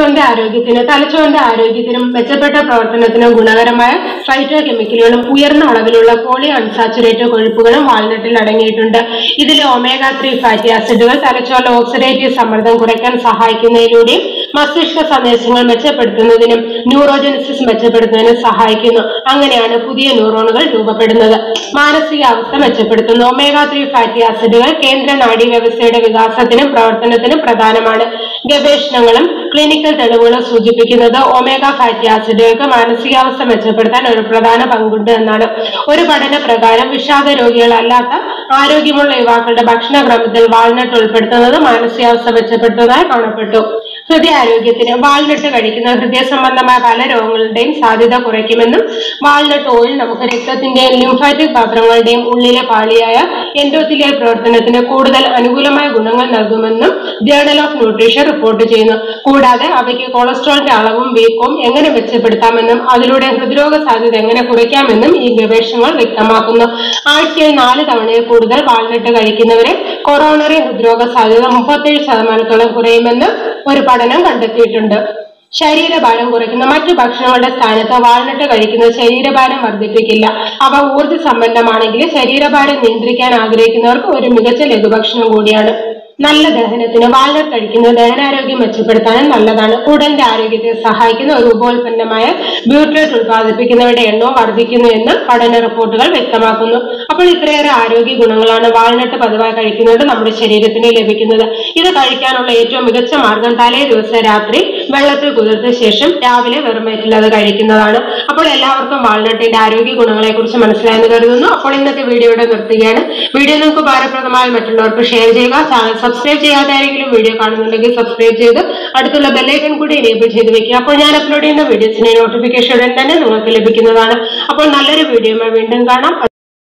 തലച്ചോറിന്റെ ആരോഗ്യത്തിന് തലച്ചോറിന്റെ ആരോഗ്യത്തിനും മെച്ചപ്പെട്ട പ്രവർത്തനത്തിനും ഗുണകരമായ ഫൈറ്റോ കെമിക്കലുകളും ഉയർന്ന അളവിലുള്ള പോളി അൺസാച്ചുറേറ്റഡ് കൊഴുപ്പുകളും വാൾനട്ടിൽ അടങ്ങിയിട്ടുണ്ട് ഇതിലെ ഒമേഗ ത്രീ ഫാറ്റി ആസിഡുകൾ തലച്ചോറിലെ ഓക്സിഡേറ്റീവ് സമ്മർദ്ദം കുറയ്ക്കാൻ സഹായിക്കുന്നതിലൂടെയും മസ്തിഷ്ക സന്ദേശങ്ങൾ മെച്ചപ്പെടുത്തുന്നതിനും ന്യൂറോജനസിസ് മെച്ചപ്പെടുത്തുന്നതിനും സഹായിക്കുന്നു അങ്ങനെയാണ് പുതിയ ന്യൂറോണുകൾ രൂപപ്പെടുന്നത് മാനസികാവസ്ഥ മെച്ചപ്പെടുത്തുന്നു ഒമേഗ ത്രീ ഫാറ്റി ആസിഡുകൾ കേന്ദ്ര നാഡീ വ്യവസ്ഥയുടെ വികാസത്തിനും പ്രവർത്തനത്തിനും പ്രധാനമാണ് ഗവേഷണങ്ങളും ക്ലിനിക്കൽ തെളിവുകളും സൂചിപ്പിക്കുന്നത് ഒമേഗ ഫാറ്റി ആസിഡുകൾക്ക് മാനസികാവസ്ഥ മെച്ചപ്പെടുത്താൻ ഒരു പ്രധാന പങ്കുണ്ട് എന്നാണ് ഒരു പഠന പ്രകാരം വിഷാദ രോഗികളല്ലാത്ത ആരോഗ്യമുള്ള യുവാക്കളുടെ ഭക്ഷണക്രമത്തിൽ വാൾനട്ട് ഉൾപ്പെടുത്തുന്നത് മാനസികാവസ്ഥ മെച്ചപ്പെടുത്തുന്നതായി കാണപ്പെട്ടു ഹൃദയാരോഗ്യത്തിന് വാൾനട്ട് കഴിക്കുന്ന ഹൃദയ സംബന്ധമായ പല രോഗങ്ങളുടെയും സാധ്യത കുറയ്ക്കുമെന്നും വാൾനട്ട് ഓയിൽ നമുക്ക് രക്തത്തിന്റെയും ലിംഫാറ്റിക് പാത്രങ്ങളുടെയും ഉള്ളിലെ പാളിയായ എൻഡോത്തിലിയൽ പ്രവർത്തനത്തിന് കൂടുതൽ അനുകൂലമായ ഗുണങ്ങൾ നൽകുമെന്നും ജേണൽ ഓഫ് ന്യൂട്രീഷൻ റിപ്പോർട്ട് ചെയ്യുന്നു കൂടാതെ അവയ്ക്ക് കൊളസ്ട്രോളിന്റെ അളവും വീക്കവും എങ്ങനെ മെച്ചപ്പെടുത്താമെന്നും അതിലൂടെ ഹൃദ്രോഗ സാധ്യത എങ്ങനെ കുറയ്ക്കാമെന്നും ഈ ഗവേഷണങ്ങൾ വ്യക്തമാക്കുന്നു ആഴ്ചയിൽ നാല് തവണയിൽ കൂടുതൽ വാൾനട്ട് കഴിക്കുന്നവരെ കൊറോണറി ഹൃദ്രോഗ സാധ്യത മുപ്പത്തേഴ് ശതമാനത്തോളം കുറയുമെന്ന് ഒരു പഠനം കണ്ടെത്തിയിട്ടുണ്ട് ശരീരഭാരം കുറയ്ക്കുന്ന മറ്റു ഭക്ഷണങ്ങളുടെ സ്ഥാനത്ത് വാൾനട്ട് കഴിക്കുന്നത് ശരീരഭാരം വർദ്ധിപ്പിക്കില്ല അവ ഊർജ്ജ സമ്പന്നമാണെങ്കിൽ ശരീരഭാരം നിയന്ത്രിക്കാൻ ആഗ്രഹിക്കുന്നവർക്ക് ഒരു മികച്ച ലഘുഭക്ഷണം കൂടിയാണ് നല്ല ദഹനത്തിന് വാൾനട്ട് കഴിക്കുന്നത് ദഹനാരോഗ്യം മെച്ചപ്പെടുത്താനും നല്ലതാണ് കുടലിന്റെ ആരോഗ്യത്തെ സഹായിക്കുന്ന ഒരു ഉപോൽപ്പന്നമായ ബ്യൂട്രേറ്റ് ഉത്പാദിപ്പിക്കുന്നവരുടെ എണ്ണവും വർദ്ധിക്കുന്നു എന്ന് പഠന റിപ്പോർട്ടുകൾ വ്യക്തമാക്കുന്നു അപ്പോൾ ഇത്രയേറെ ആരോഗ്യ ഗുണങ്ങളാണ് വാൾനട്ട് പതിവായി കഴിക്കുന്നത് നമ്മുടെ ശരീരത്തിന് ലഭിക്കുന്നത് ഇത് കഴിക്കാനുള്ള ഏറ്റവും മികച്ച മാർഗം തലേ ദിവസം രാത്രി വെള്ളത്തിൽ കുതിർത്ത ശേഷം രാവിലെ വെറുമേറ്റിൽ അത് കഴിക്കുന്നതാണ് അപ്പോൾ എല്ലാവർക്കും വാൾനട്ടിന്റെ ആരോഗ്യ ഗുണങ്ങളെ കുറിച്ച് മനസ്സിലായെന്ന് കരുതുന്നു അപ്പോൾ ഇന്നത്തെ വീഡിയോ ഇവിടെ നിർത്തുകയാണ് വീഡിയോ നിങ്ങൾക്ക് ഉപകാരപ്രദമായി മറ്റുള്ളവർക്ക് ഷെയർ ചെയ്യുക ചാനൽ സബ്സ്ക്രൈബ് ചെയ്യാതെ ആരെങ്കിലും വീഡിയോ കാണുന്നുണ്ടെങ്കിൽ സബ്സ്ക്രൈബ് ചെയ്ത് അടുത്തുള്ള ബെല്ലൈക്കൺ കൂടി എനേബിൾ ചെയ്ത് വെക്കുക അപ്പോൾ ഞാൻ അപ്ലോഡ് ചെയ്യുന്ന വീഡിയോസിന്റെ നോട്ടിഫിക്കേഷൻ ഉടൻ തന്നെ നിങ്ങൾക്ക് ലഭിക്കുന്നതാണ് അപ്പോൾ നല്ലൊരു വീഡിയോയുമായി വീണ്ടും കാണാം